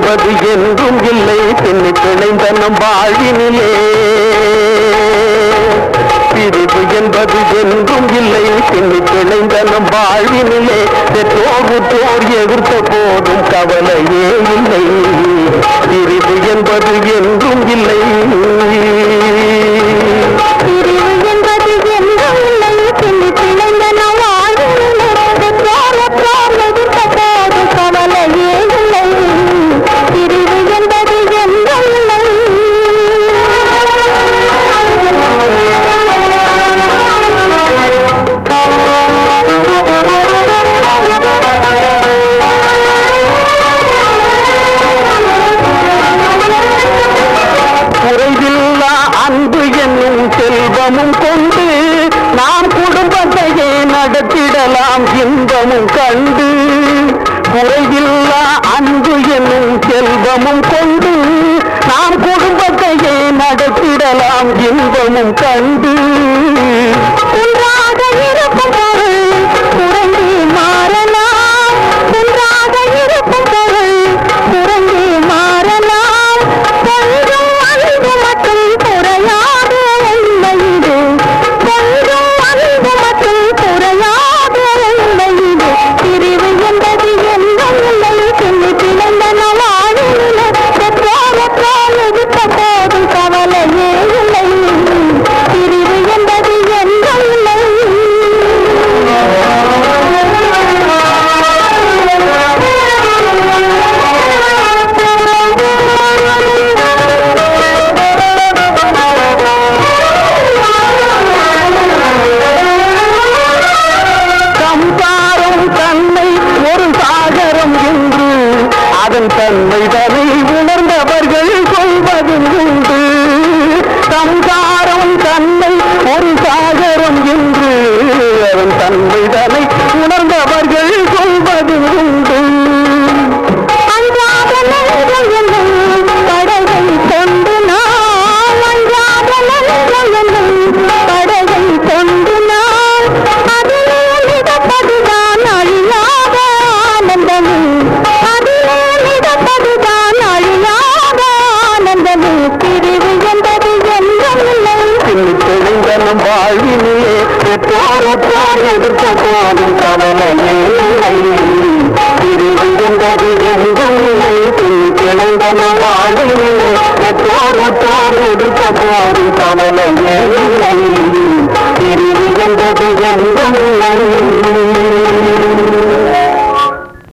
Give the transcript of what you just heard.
என்பது என்றும் இல்லை பின்னி பிழைந்த நம் வாழ்வினிலே பிரிவு என்பது என்றும் இல்லை பின்னி பிழைந்த நம் வாழ்வினிலே பெற்றோர் உற்றோர் எதிர்த்த போதும் கவலையே இல்லை பிரிவு என்பது என்றும் இல்லை பிரிவு என்பது என்றும் இல்லை பின்னி பிழைந்த நம் வாழ்வினிலே பெற்றோரற்றோர் எதிர்த்த போது கவலையே இல்லை பிரிவு என்பது என்றும் குறைவில்லா அன்பு என்னும் செல்வமும் கொண்டு நாம் குடும்பத்தையே நடத்திடலாம் இன்பமும் கண்டு குறைவில்லா அன்பு என்னும் செல்வமும் கொண்டு நாம் குடும்பத்தையே நடத்திடலாம் இன்பமும் கண்டு குன்றாக இருக்கும் பொருள் குறைந்து மாறலாம் குன்றாக இருக்கும் பொருள் குறைந்து மாறலாம் கொஞ்சம் அன்பு மட்டும் குறையாத உண்மை இது கொஞ்சம் அன்பு மட்டும் குறையாத உண்மை இது பிரிவு என்பது என்றும் இல்லை பின்னி பிழைந்த நவாழிலே பெற்றோரற்றோர் எதிர்த்த போதும் கவலையே இல்லை பிரிவு என்பது என்றும் இல்லை சம்சாரம் தன்னை ஒரு சாகரம் என்று அதன் தன்மை தன்னை உணர்ந்தவர்கள் சொல்வதும் உண்டு சம்சாரம் தன்னை ஒரு சாகரம் என்று அதன் தன்மை தன்னை உணர்ந்தவர்கள் சொல்வதும் உண்டு அன்றாட நன்மை என்னும் படகை கொண்டு நான் அன்றாட நன்மை என்னும் படகை கொண்டு நான் அதிலே மிதப்பதுதான் அழியாத ஆனந்தமே அதிலே மிதப்பதுதான் அழியாத ஆனந்தமே பிரிவு என்பது என்றும் இல்லை பின்னி தெளிந்த நம் வாழ்வினிலே பெற்றோருற்றார் எதிர்த்த போதும் கவலையே இல்லை பிரிவு என்பது என்றும் இல்லை பின்னி தெளிந்த நம் வாழ்வினிலே பெற்றோருற்றார் எதிர்த்த போதும் கவலையே இல்லை பிரிவு என்பது என்றும் இல்லை